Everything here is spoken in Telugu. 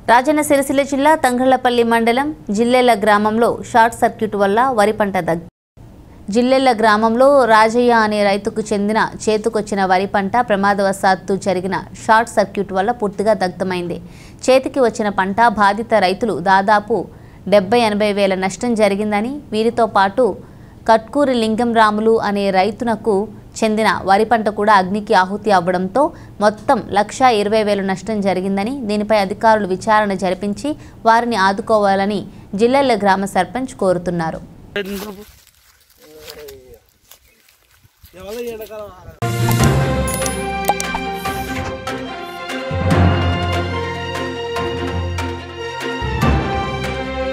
రాజన్న సిరిసిల్ల జిల్లా తంగళ్లపల్లి మండలం జిల్లెల గ్రామంలో షార్ట్ సర్క్యూట్ వల్ల వరి పంట దగ్ జిల్లెళ్ల గ్రామంలో రాజయ్య అనే రైతుకు చెందిన చేతికొచ్చిన వరి పంట ప్రమాదవశాత్తు జరిగిన షార్ట్ సర్క్యూట్ వల్ల పూర్తిగా దగ్ధమైంది చేతికి వచ్చిన పంట బాధిత రైతులు దాదాపు డెబ్బై ఎనభై వేల నష్టం జరిగిందని వీరితో పాటు కట్కూరి లింగం రాములు అనే రైతునకు చెందిన వరి పంట కూడా అగ్నికి ఆహుతి అవ్వడంతో మొత్తం లక్ష ఇరవై వేలు నష్టం జరిగిందని దీనిపై అధికారులు విచారణ జరిపించి వారిని ఆదుకోవాలని జిల్లెళ్ల గ్రామ సర్పంచ్ కోరుతున్నారు ఎవరు ఎండాకాలం ఆగదు